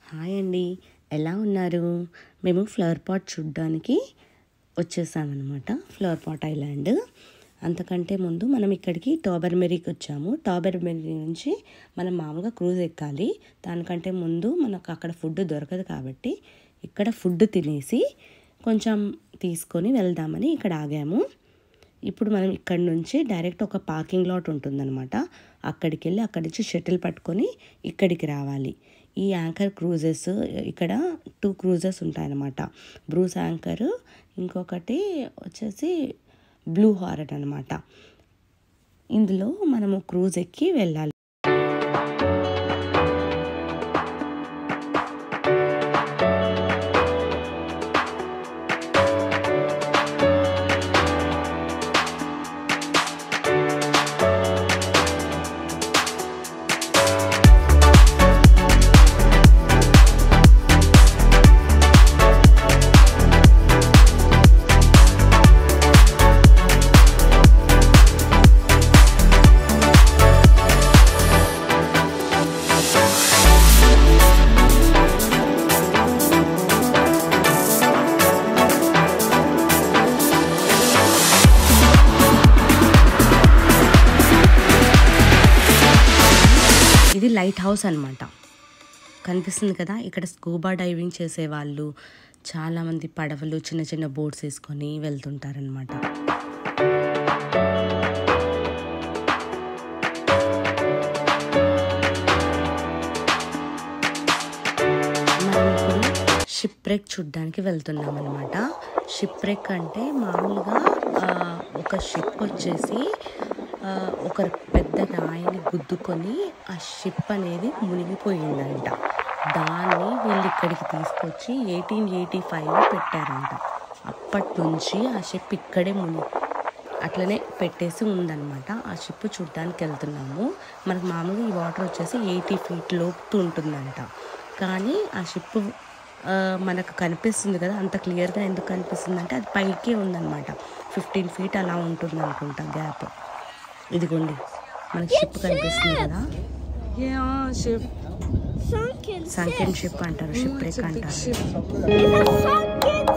hi అండి ఎలా ఉన్నారు మేము ఫ్లవర్ పాట్ చూడ్డానికి వచ్చేసామన్నమాట ఫ్లవర్ పాట్ ఐలాండ్ అంతకంటే ముందు మనం ఇక్కడికి టాబర్ మెరీకి వచ్చాము టాబర్ మెరీ నుంచి మనం మామూలుగా క్రూజ్ ఎక్కాలి దానికంటే ముందు మనకు అక్కడ ఫుడ్ దొరకదు కాబట్టి ఇక్కడ ఫుడ్ తినేసి కొంచెం తీసుకొని వెళ్దామని ఇక్కడ ఆగాము ఇప్పుడు మనం ఇక్కడ నుంచి డైరెక్ట్ ఒక పార్కింగ్ లాట్ ఉంటుందన్నమాట అక్కడికి వెళ్ళి అక్కడి నుంచి షటిల్ పట్టుకొని ఇక్కడికి రావాలి ఈ యాంకర్ క్రూజెస్ ఇక్కడ టూ క్రూజెస్ ఉంటాయన్నమాట బ్రూస్ యాంకర్ ఇంకొకటి వచ్చేసి బ్లూ హారట్ అనమాట ఇందులో మనము క్రూజ్ ఎక్కి వెళ్ళాలి ఇది లైట్ హౌస్ అనమాట కనిపిస్తుంది కదా ఇక్కడ స్కూబా డైవింగ్ చేసేవాళ్ళు చాలామంది పడవలు చిన్న చిన్న బోట్స్ వేసుకొని వెళ్తుంటారనమాట మనం ఇప్పుడు షిప్ రెక్ చూడ్డానికి వెళ్తున్నాం అనమాట షిప్ రెక్ అంటే మామూలుగా ఆ, ఒక షిప్ వచ్చేసి ఆ, ఒక పెద్ద రాయిని గుద్దుకొని ఆ షిప్ అనేది మునిగిపోయిందంట దాన్ని వీళ్ళు ఇక్కడికి తీసుకొచ్చి ఎయిటీన్ ఎయిటీ ఫైవ్లో పెట్టారంట అప్పటి నుంచి ఆ షిప్ ఇక్కడే ముని అట్లనే పెట్టేసి ఉందన్నమాట ఆ షిప్ చూడ్డానికి వెళ్తున్నాము మనకు మామూలుగా ఈ వాటర్ వచ్చేసి ఎయిటీ ఫీట్ లోపు ఉంటుందంట కానీ ఆ షిప్ మనకు కనిపిస్తుంది కదా అంత క్లియర్గా ఎందుకు కనిపిస్తుంది అంటే అది పైకే ఉందన్నమాట ఫిఫ్టీన్ ఫీట్ అలా ఉంటుంది అనుకుంటా గ్యాప్ ఇదిగోండి మనకి షిప్ కనిపిస్తుంది కదా షిప్ Sunken సంకెన్ షిప్ అంటారు షిప్ రేక్ అంటారు It's a sunken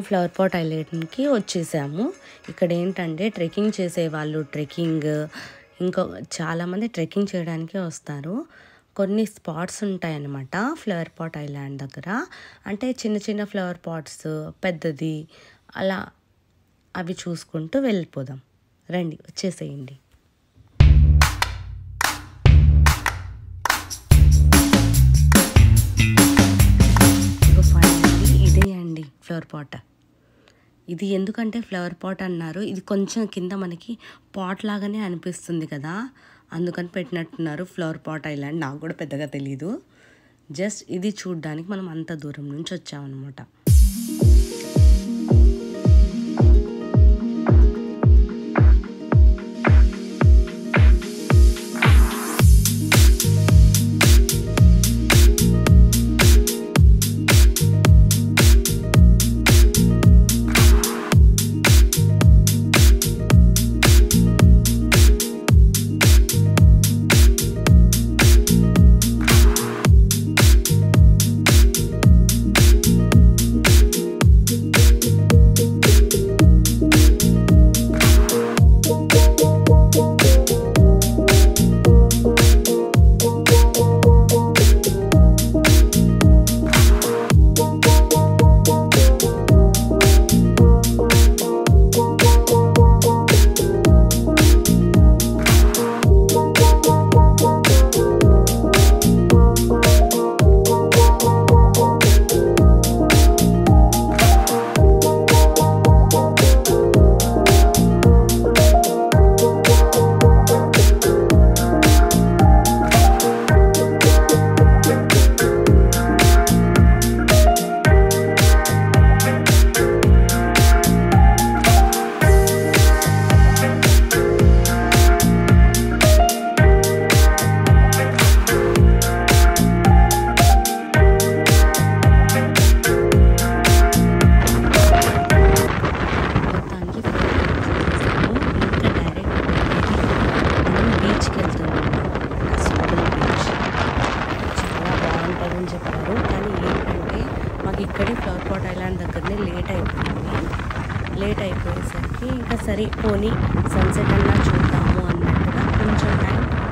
flower pot ఐలాండ్కి వచ్చేసాము ఇక్కడ ఏంటంటే ట్రెక్కింగ్ చేసే వాళ్ళు ట్రెక్కింగ్ ఇంకా చాలామంది ట్రెక్కింగ్ చేయడానికే వస్తారు కొన్ని స్పాట్స్ ఉంటాయన్నమాట ఫ్లవర్ పాట్ ఐలాండ్ దగ్గర అంటే చిన్న చిన్న ఫ్లవర్ పాట్స్ పెద్దది అలా అవి చూసుకుంటూ వెళ్ళిపోదాం రండి వచ్చేసేయండి ఇగో ఫైనల్లీ ఇదే అండి ఫ్లవర్ పాట్ ఇది ఎందుకంటే ఫ్లవర్ పాట్ అన్నారు ఇది కొంచెం కింద మనకి పాట్ లాగానే అనిపిస్తుంది కదా అందుకని పెట్టినట్టున్నారు ఫ్లవర్ పాట్ ఐలాండ్ నాకు కూడా పెద్దగా తెలియదు జస్ట్ ఇది చూడ్డానికి మనం అంత దూరం నుంచి వచ్చామన్నమాట మొత్తానికి ఫోటో ఇంకా డైరెక్ట్ మనం బీచ్కి వెళ్తున్నాం స్కూల్ బీచ్ చాలా బాగుంటుందని చెప్పారు కానీ ఏంటంటే మాకు ఇక్కడే ఫ్లవర్ పాట్ ఐలాండ్ దగ్గరనే లేట్ అయిపోయింది లేట్ అయిపోయేసరికి ఇంకా సరే పోనీ సన్సెట్ అన్నా చూద్దాము అన్నట్టుగా కొంచెం టైం